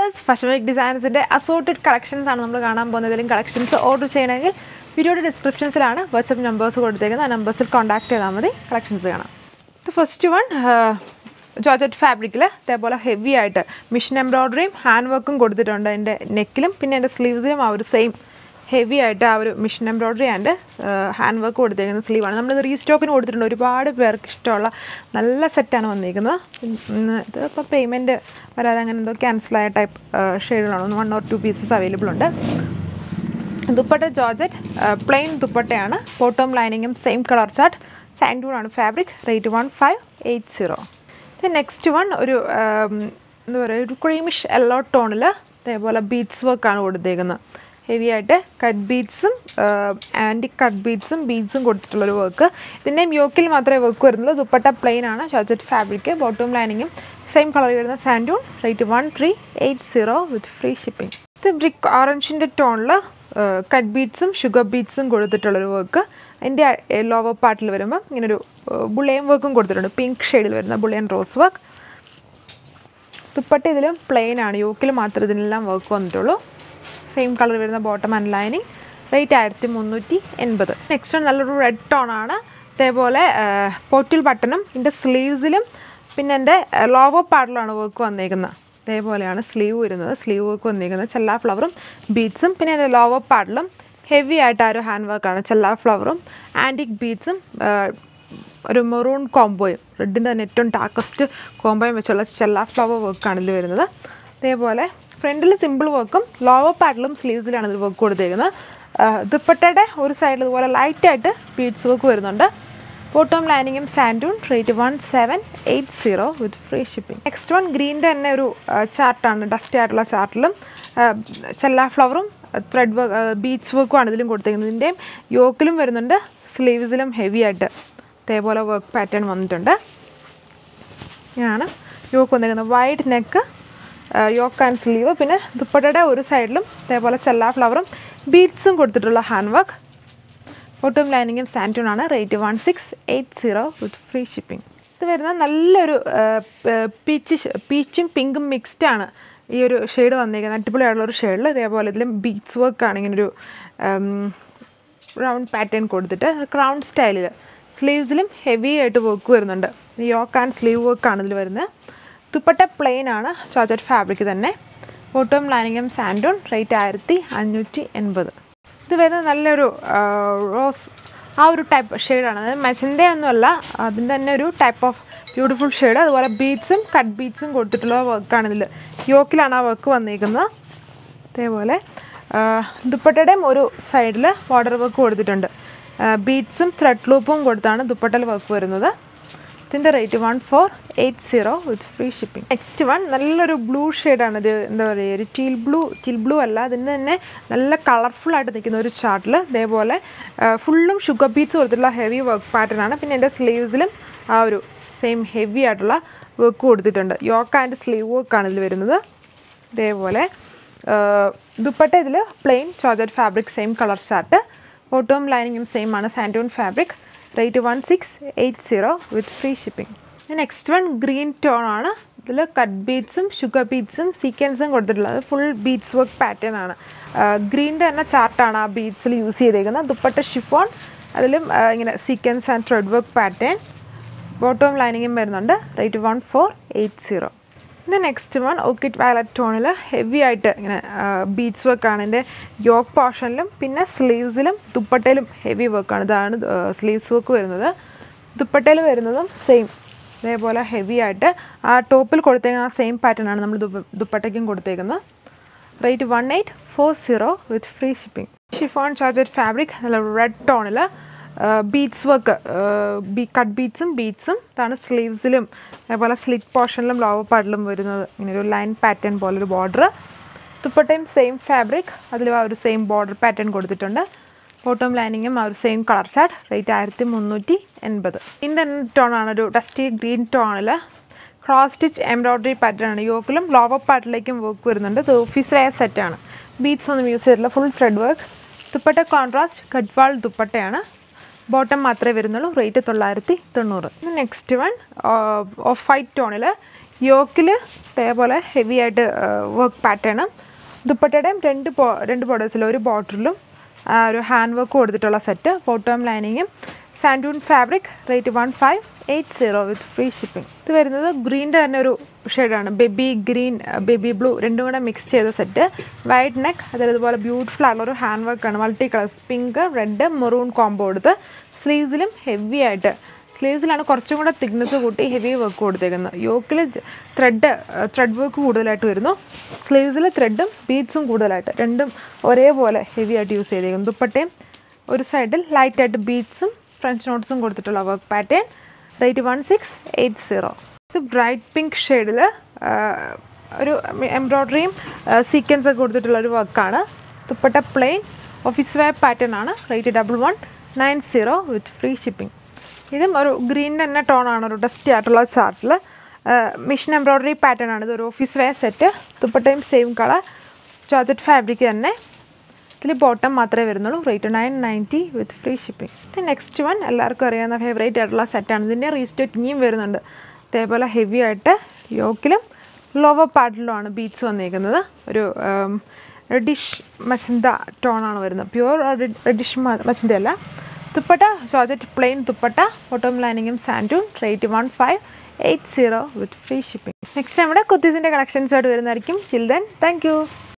viewers fashion week ഡിസൈൻസിൻ്റെ assorted collections ആണ് നമ്മൾ കാണാൻ പോകുന്നത് ഏതെങ്കിലും കളക്ഷൻസ് ഓർഡർ ചെയ്യണമെങ്കിൽ വീഡിയോയുടെ ഡിസ്ക്രിപ്ഷൻസിലാണ് വാട്സപ്പ് നമ്പേഴ്സ് കൊടുത്തേക്കുന്നത് ആ നമ്പേഴ്സിൽ കോൺടാക്ട് ചെയ്താൽ മതി കളക്ഷൻസ് കാണാം ഫസ്റ്റ് വൺ ജോർജറ്റ് ഫാബ്രിക്കിൽ അതേപോലെ ഹെവി ആയിട്ട് മിഷൻ എംബ്രോയ്ഡറിയും ഹാൻഡ് വർക്കും കൊടുത്തിട്ടുണ്ട് എൻ്റെ നെക്കിലും പിന്നെ എൻ്റെ സ്ലീവ്സിലും ആ ഒരു സെയിം ഹെവി ആയിട്ട് ആ ഒരു machine embroidery and hand work കൊടുത്തേക്കുന്ന സ്ലീവാണ് നമ്മളിത് റീസ്റ്റോക്കിന് കൊടുത്തിട്ടുണ്ട് ഒരുപാട് പേർക്ക് ഇഷ്ടമുള്ള നല്ല സെറ്റാണ് വന്നിരിക്കുന്നത് ഇന്ന് ഇത് ഇപ്പോൾ പേയ്മെൻറ്റ് വരാതെ അങ്ങനെ എന്തോ ക്യാൻസലായ ടൈപ്പ് ഷെയ്ഡുകളാണ് one or two pieces available ഉണ്ട് ദുപ്പട്ട ജോർജറ്റ് പ്ലെയിൻ ദുപ്പട്ടയാണ് ബോട്ടം ലൈനിങ്ങും സെയിം കളർ ചാർട്ട് സാൻഡൂൺ ആണ് fabric rate one five eight zero next one ഒരു ഉം, എന്താ പറയുക ഒരു ക്രീമിഷ് യെല്ലോ ടോണിൽ അതേപോലെ ബീഡ്സ് വർക്കാണ് കൊടുത്തേക്കുന്നത് ഹെവി ആയിട്ട് കട്ട് ബീഡ്സും ആൻറ്റി കട്ട് ബീഡ്സും ബീഡ്സും കൊടുത്തിട്ടുള്ളൊരു വർക്ക് ഇതിൻ്റെയും യോക്കിൽ മാത്രമേ വർക്ക് വരുന്നുള്ളൂ ദുപ്പട്ട പ്ലെയിൻ ആണ് ജോർജറ്റ് ഫാബ്രിക് ബോട്ടം ലൈനിങ്ങും സെയിം കളർ വരുന്ന santoon rate one three eight zero with free shipping ഇത് ബ്രിക്ക് ഓറഞ്ചിൻ്റെ ടോണിൽ കട്ട് ബീഡ്സും ഷുഗർ ബീഡ്സും കൊടുത്തിട്ടുള്ളൊരു വർക്ക് അതിൻ്റെ ലോവർ പാർട്ടിൽ വരുമ്പോൾ ഇങ്ങനൊരു ബുള്ളയൻ വർക്കും കൊടുത്തിട്ടുണ്ട് പിങ്ക് ഷെയ്ഡിൽ വരുന്ന ബുള്ളയൻ റോസ് വർക്ക് ദുപ്പട്ട ഇതിലും പ്ലെയിൻ ആണ് യോക്കിൽ മാത്രമേ ഇതിനെല്ലാം വർക്ക് വന്നിട്ടുള്ളൂ സെയിം കളർ വരുന്ന ബോട്ടം ആൻഡ് ലൈനിങ് റേറ്റ് ആയിരത്തി മുന്നൂറ്റി എൺപത് നെക്സ്റ്റ് നല്ലൊരു റെഡ് ടോൺ ആണ് അതേപോലെ പൊറ്റിൽ ബട്ടണും ഇതിൻ്റെ സ്ലീവ്സിലും പിന്നെ എൻ്റെ ലോവർ പാർട്ടിലാണ് വർക്ക് വന്നേക്കുന്നത് അതേപോലെയാണ് സ്ലീവ് വരുന്നത് സ്ലീവ് വർക്ക് വന്നിരിക്കുന്നത് ചെല്ലാ ഫ്ലവറും ബീഡ്സും പിന്നെ എൻ്റെ ലോവർ പാർട്ടിലും ഹെവി ആയിട്ട് ആ ഒരു ഹാൻഡ് വർക്കാണ് ചെല്ലാ ഫ്ലവറും ആൻറ്റിക് ബീഡ്സും ഒരു മെറൂൺ കോംബോയും റെഡിൻ്റെ തന്നെ ഏറ്റവും ഡാർക്കസ്റ്റ് കോംബോയും വെച്ചുള്ള ചെല്ലാ ഫ്ലവർ വർക്കാണ് ഇതിൽ വരുന്നത് അതേപോലെ ഫ്രണ്ടിൽ സിമ്പിൾ വർക്കും ലോവർ പാഡിലും സ്ലീവ്സിലാണ് ഇതിൽ വർക്ക് കൊടുത്തേക്കുന്നത് ദുപ്പട്ടയുടെ ഒരു സൈഡിൽ ഇതുപോലെ ലൈറ്റായിട്ട് ബീഡ്സ് വർക്ക് വരുന്നുണ്ട് ബോട്ടം ലൈനിങ്ങും santoon rate one seven eight zero with free shipping next one ഗ്രീൻ്റെ തന്നെ ഒരു ചാർട്ടാണ് ഡസ്റ്റ് ആയിട്ടുള്ള ചാർട്ടിലും ചെല്ലാ ഫ്ലവറും ത്രെഡ് വർക്ക് ബീച്ച് വർക്കുമാണ് ഇതിലും കൊടുത്തേക്കുന്നത് ഇതിൻ്റെയും യോക്കിലും വരുന്നുണ്ട് സ്ലീവ്സിലും ഹെവി ആയിട്ട് അതേപോലെ വർക്ക് പാറ്റേൺ വന്നിട്ടുണ്ട് ഇങ്ങനെയാണ് യോക്ക് വന്നിരിക്കുന്നത് wide neck yoke and sleeve പിന്നെ ദുപ്പട്ടയുടെ ഒരു സൈഡിലും അതേപോലെ ചെല്ലാ ഫ്ലവറും ബീഡ്സും കൊടുത്തിട്ടുള്ള ഹാൻഡ് വർക്ക് ബോട്ടം ലൈനിങ്ങും സാൻറ്റൂൺ ആണ് rate one six eight zero with free shipping ഇത് വരുന്ന നല്ലൊരു പീച്ച് പീച്ചും പിങ്കും മിക്സ്ഡ് ആണ് ഈ ഒരു ഷെയ്ഡ് വന്നിരിക്കുന്നത് അടിപൊളിയായിട്ടുള്ള ഒരു ഷെയ്ഡിൽ ഇതേപോലെ ഇതിലും ബീഡ്സ് വർക്കാണ് ഇങ്ങനൊരു റൗണ്ട് പാറ്റേൺ കൊടുത്തിട്ട് ക്രൗൺ സ്റ്റൈലിൽ സ്ലീവ്സിലും ഹെവി ആയിട്ട് വർക്ക് വരുന്നുണ്ട് യോക്ക് ആൻഡ് സ്ലീവ് വർക്കാണ് ഇതിൽ വരുന്നത് ദുപ്പട്ട പ്ലെയിൻ ആണ് ചോർജറ്റ് ഫാബ്രിക് തന്നെ ബോട്ടം ലൈനിങ്ങും സാൻഡൂൺ റേറ്റ് ആയിരത്തി അഞ്ഞൂറ്റി എൺപത് ഇത് വരുന്നത് നല്ലൊരു റോസ് ആ ഒരു ടൈപ്പ് ഷെയ്ഡാണ് അതായത് മെച്ചൻ്റെ ഒന്നുമല്ല അതിൻ്റെ തന്നെ ഒരു ടൈപ്പ് ഓഫ് ബ്യൂട്ടിഫുൾ ഷെയ്ഡ് അതുപോലെ ബീഡ്സും കട്ട് ബീഡ്സും കൊടുത്തിട്ടുള്ള വർക്കാണ് ഇതിൽ യോക്കിലാണ് ആ വർക്ക് വന്നിരിക്കുന്നത് അതേപോലെ ദുപ്പട്ടയുടെയും ഒരു സൈഡിൽ ബോർഡർ വർക്ക് കൊടുത്തിട്ടുണ്ട് ബീഡ്സും ത്രെഡ് ലൂപ്പും കൊടുത്താണ് ദുപ്പട്ടയിൽ വർക്ക് വരുന്നത് ഇതിൻ്റെ rate one four eight zero with free shipping next one നല്ലൊരു ബ്ലൂ ഷെയ്ഡാണ് ഇത് എന്താ പറയുക ഒരു ടീൽ ബ്ലൂ ടീൽ ബ്ലൂ അല്ല അതിന് തന്നെ നല്ല കളർഫുൾ ആയിട്ട് നിൽക്കുന്ന ഒരു ചാർട്ടിൽ ഇതേപോലെ ഫുള്ളും ഷുഗർ ബീറ്റ്സ് കൊടുത്തിട്ടുള്ള ഹെവി വർക്ക് പാറ്റേൺ ആണ് പിന്നെ എൻ്റെ സ്ലീവ്സിലും ആ ഒരു സെയിം ഹെവി ആയിട്ടുള്ള വർക്ക് കൊടുത്തിട്ടുണ്ട് യോക്ക് ആൻഡ് സ്ലീവ് വർക്കാണ് ഇതിൽ വരുന്നത് ഇതേപോലെ ദുപ്പട്ട ഇതിൽ plain georgette fabric same colour chart ബോട്ടവും ലൈനിങ്ങും സെയിം ആണ് santoon fabric rate one six eight zero with free shipping next one green tone ആണ് ഇതിൽ കട്ട് ബീഡ്സും ഷുഗർ ബീഡ്സും സീക്വൻസും കൊടുത്തിട്ടുള്ളത് ഫുൾ ബീഡ്സ് വർക്ക് പാറ്റേൺ ആണ് ഗ്രീൻ്റെ തന്നെ ചാർട്ടാണ് ആ ബീഡ്സിൽ യൂസ് ചെയ്തേക്കുന്നത് ദുപ്പട്ട ഷിഫോൺ അതിലും ആ, ഇങ്ങനെ sequence and thread work pattern bottom ലൈനിങ്ങും വരുന്നുണ്ട് rate one four eight zero ഇത് നെക്സ്റ്റ് വൺ ഓക്കിറ്റ് വയലറ്റ് ടോണിൽ ഹെവി ആയിട്ട് ഇങ്ങനെ ബീഡ്സ് വർക്കാണ് എൻ്റെ യോക്ക് പോർഷനിലും പിന്നെ സ്ലീവ്സിലും ദുപ്പട്ടയിലും ഹെവി വർക്കാണ് ഇതാണ് സ്ലീവ്സ് വർക്ക് വരുന്നത് ദുപ്പട്ടയിൽ വരുന്നതും സെയിം അതേപോലെ ഹെവി ആയിട്ട് ആ ടോപ്പിൽ കൊടുത്തേക്കുന്ന ആ സെയിം പാറ്റേൺ ആണ് നമ്മൾ ദുപ്പ- ദുപ്പട്ടയ്ക്കും കൊടുത്തേക്കുന്നത് rate one eight four zero with free shipping chiffon georgette fabric നല്ല റെഡ് ടോണിൽ ബീഡ്സ് വർക്ക് ബീ കട്ട് ബീഡ്സും ബീഡ്സും ഇതാണ് സ്ലീവ്സിലും അതേപോലെ സ്ലിറ്റ് പോർഷനിലും ലോവർ പാർട്ടിലും വരുന്നത് ഇങ്ങനെ ഒരു ലൈൻ പാറ്റേൺ പോലെ ഒരു ബോർഡർ ദുപ്പട്ടയും സെയിം ഫാബ്രിക് അതിൽ ആ ഒരു സെയിം ബോർഡർ പാറ്റേൺ കൊടുത്തിട്ടുണ്ട് ബോട്ടം ലൈനിങ്ങും ആ ഒരു സെയിം കളർ ചാർട്ട് റേറ്റ് ആയിരത്തി മുന്നൂറ്റി എൺപത് ഇന്ത്യൻ ടോൺ ആണ് ഒരു ഡസ്റ്റി ഗ്രീൻ ടോണിൽ ക്രോസ് സ്റ്റിച്ച് എംബ്രോയ്ഡറി പാറ്റേൺ ആണ് യോക്കിലും ലോവർ പാർട്ടിലേക്കും വർക്ക് വരുന്നുണ്ട് ഇത് ഓഫീസ് വെയർ സെറ്റാണ് ബീഡ്സ് ഒന്നും യൂസ് ചെയ്തിട്ടില്ല full thread work dupatta contrast Gadwal ദുപ്പട്ടയാണ് ബോട്ടം മാത്രമേ വരുന്നുള്ളൂ റേറ്റ് തൊള്ളായിരത്തി തൊണ്ണൂറ് നെക്സ്റ്റ് വൺ ഓഫ് വൈറ്റ് ടോണിൽ യോക്കിൽ ഇതേപോലെ ഹെവി ആയിട്ട് വർക്ക് പാറ്റേണും ദുപ്പട്ടയുടെയും രണ്ട് ബോ രണ്ട് ബോർഡേഴ്സിലും ഒരു ബോർഡറിലും ഒരു ഹാൻഡ് വർക്ക് കൊടുത്തിട്ടുള്ള സെറ്റ് ഫോട്ടോം ലൈനിങ്ങും santoon fabric rate one five eight zero with free shipping ഇത് വരുന്നത് ഗ്രീൻ്റെ തന്നെ ഒരു ഷെയ്ഡാണ് ബേബി ഗ്രീൻ ബേബി ബ്ലൂ രണ്ടും കൂടെ മിക്സ് ചെയ്ത സെറ്റ് വൈറ്റ് നെക്ക് അതായത് ഇതുപോലെ ബ്യൂട്ടിഫുൾ ആയിട്ടുള്ള ഒരു ഹാൻഡ് വർക്കാണ് multi colours pink red maroon combo കൊടുത്ത് സ്ലീവ്സിലും ഹെവി ആയിട്ട് സ്ലീവ്സിലാണ് കുറച്ചും കൂടെ തിക്നെസ് കൂട്ടി ഹെവി വർക്ക് കൊടുത്തേക്കുന്നത് യോക്കിൽ ത്രെഡ് ത്രെഡ് വർക്ക് കൂടുതലായിട്ട് വരുന്നു സ്ലീവ്സിൽ ത്രെഡും ബീഡ്സും കൂടുതലായിട്ട് രണ്ടും ഒരേപോലെ ഹെവി ആയിട്ട് യൂസ് ചെയ്തേക്കുന്നു ദുപ്പട്ടയും ഒരു സൈഡിൽ ലൈറ്റായിട്ട് ബീഡ്സും ഫ്രഞ്ച് നോട്ട്സും കൊടുത്തിട്ടുള്ള work pattern rate one six eight zero ഇത് ബ്രൈറ്റ് പിങ്ക് ഷെയ്ഡിൽ ഒരു എംബ്രോയ്ഡറിയും സീക്വൻസ് ഒക്കെ കൊടുത്തിട്ടുള്ള ഒരു വർക്കാണ് dupatta plain office wear pattern ആണ് rate double one nine zero with free shipping ഇതും ഒരു ഗ്രീൻ തന്നെ ടോണാണ് ഒരു ഡസ്റ്റി ആയിട്ടുള്ള ചാർട്ടിൽ മിഷൻ എംബ്രോയ്ഡറി പാറ്റേൺ ആണ് ഇത് ഒരു ഓഫീസ് വെയർ സെറ്റ് ദുപ്പട്ടയും സെയിം കളർ ജോർജറ്റ് ഫാബ്രിക് തന്നെ ഇതിൽ ബോട്ടം മാത്രമേ വരുന്നുള്ളൂ rate nine ninety with free shipping ഇത് നെക്സ്റ്റ് വൺ എല്ലാവർക്കും അറിയാവുന്ന ഫേവറേറ്റ് ആയിട്ടുള്ള സെറ്റാണ് ഇതിൻ്റെ റീസ്റ്റോക്ക് ഇനിയും വരുന്നുണ്ട് ഇതേപോലെ ഹെവി ആയിട്ട് യോക്കിലും ലോവർ പാർട്ടിലുമാണ് ബീറ്റ്സ് വന്നിരിക്കുന്നത് ഒരു റെഡിഷ് മസന്ത ടോണാണ് വരുന്നത് പ്യുവർ റെഡിഷ് മസന്ത അല്ല dupatta georgette plain dupatta bottom ലൈനിങ്ങും santoon rate one five eight zero with free shipping next നമ്മുടെ കുത്തീസിൻ്റെ കളക്ഷൻസ് ആയിട്ട് വരുന്നതായിരിക്കും ചിൽഡ്രൻ താങ്ക് യു